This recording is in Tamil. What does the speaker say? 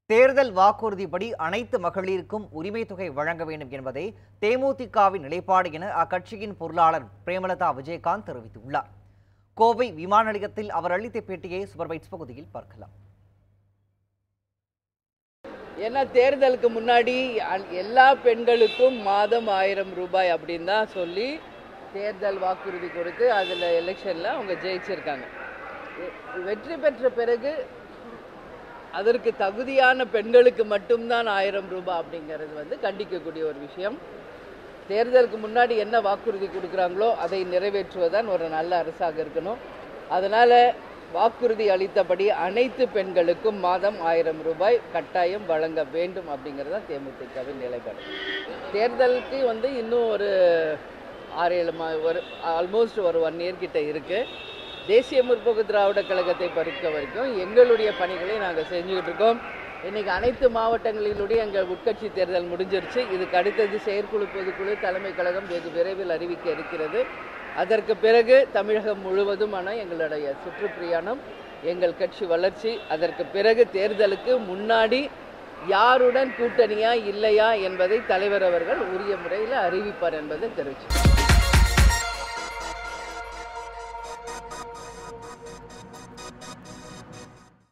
தேர்தல் வாக்குறுதிப்படி அனைத்து மகளிருக்கும் உரிமை தொகை வழங்க வேண்டும் என்பதே தேமுதிகவின் நிலைப்பாடு என அக்கட்சியின் பொருளாளர் பிரேமலதா விஜயகாந்த் தெரிவித்துள்ளார் கோவை விமான நிலையத்தில் அவர் அளித்த பேட்டியை சூப்பர்பைட்ஸ் பகுதியில் பார்க்கலாம் ஏன்னா தேர்தலுக்கு முன்னாடி அ- எல்லா பெண்களுக்கும் மாதம் ஆயிரம் ரூபாய் அப்படின்னு தான் சொல்லி தேர்தல் வாக்குறுதி கொடுத்து அதில் எலெக்ஷனில் அவங்க ஜெயிச்சிருக்காங்க வெ- வெற்றி பெற்ற பிறகு அதற்கு தகுதியான பெண்களுக்கு மட்டும்தான் ஆயிரம் ரூபாய் அப்படிங்கிறது வந்து கண்டிக்கக்கூடிய ஒரு விஷயம் தேர்தலுக்கு முன்னாடி என்ன வாக்குறுதி கொடுக்குறாங்களோ அதை நிறைவேற்றுவதுதான் ஒரு நல்ல அரசாக இருக்கணும் அதனால் வாக்குறுதி அளித்தபடி அனைத்து பெண்களுக்கும் மாதம் ஆயிரம் ரூபாய் கட்டாயம் வழங்க வேண்டும் அப்படிங்கிறது தான் தேமுதிகவின் நிலைப்பாடு தேர்தலுக்கு வந்து இன்னும் ஒரு ஆறு ஏழு மா ஒரு ஆல்மோஸ்ட் ஒரு ஒன் இயர் கிட்ட இருக்குது தேசிய முற்போக்கு திராவிட கழகத்தை பொறுத்த வரைக்கும் எங்களுடைய பணிகளை நாங்கள் செஞ்சுக்கிட்டு இருக்கோம் இன்னைக்கு அனைத்து மாவட்டங்களிலுடைய எங்கள் உட்கட்சி தேர்தல் முடிஞ்சிருச்சு இதுக்கு அடுத்தது செயற்குழு பொதுக்குழு தலைமை கழகம் வெகு விரைவில் அறிவிக்க இருக்கிறது அதற்கு பிறகு தமிழகம் முழுவதுமான எங்களுடைய சுற்றுப்பிரயாணம் எங்கள் கட்சி வளர்ச்சி அதற்கு பிறகு தேர்தலுக்கு முன்னாடி யாருடன் கூட்டணியா இல்லையா என்பதை தலைவர் அவர்கள் உரிய முறையில் அறிவிப்பார் என்பதை தெரிவிச்சு